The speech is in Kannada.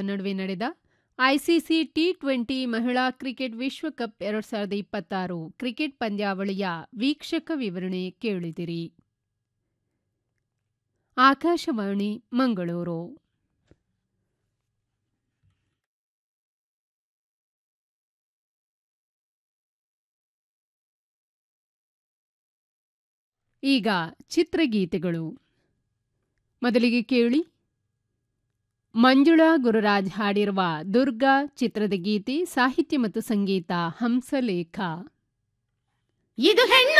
ನಡುವೆ ನಡೆದ ಐಸಿಸಿ ಟಿ ಟ್ವೆಂಟಿ ಮಹಿಳಾ ಕ್ರಿಕೆಟ್ ವಿಶ್ವಕಪ್ ಎರಡು ಸಾವಿರದ ಇಪ್ಪತ್ತಾರು ಕ್ರಿಕೆಟ್ ಪಂದ್ಯಾವಳಿಯ ವೀಕ್ಷಕ ವಿವರಣೆ ಕೇಳಿದಿರಿ ಆಕಾಶವಾಣಿ ಮಂಗಳೂರು ಈಗ ಚಿತ್ರಗೀತೆಗಳು ಮೊದಲಿಗೆ ಕೇಳಿ ಮಂಜುಳಾ ಗುರುರಾಜ್ ಹಾಡಿರುವ ದುರ್ಗಾ ಚಿತ್ರದ ಗೀತೆ ಸಾಹಿತ್ಯ ಮತ್ತು ಸಂಗೀತ ಹಂಸಲೇಖ ಇದು ಹೆಣ್ಣು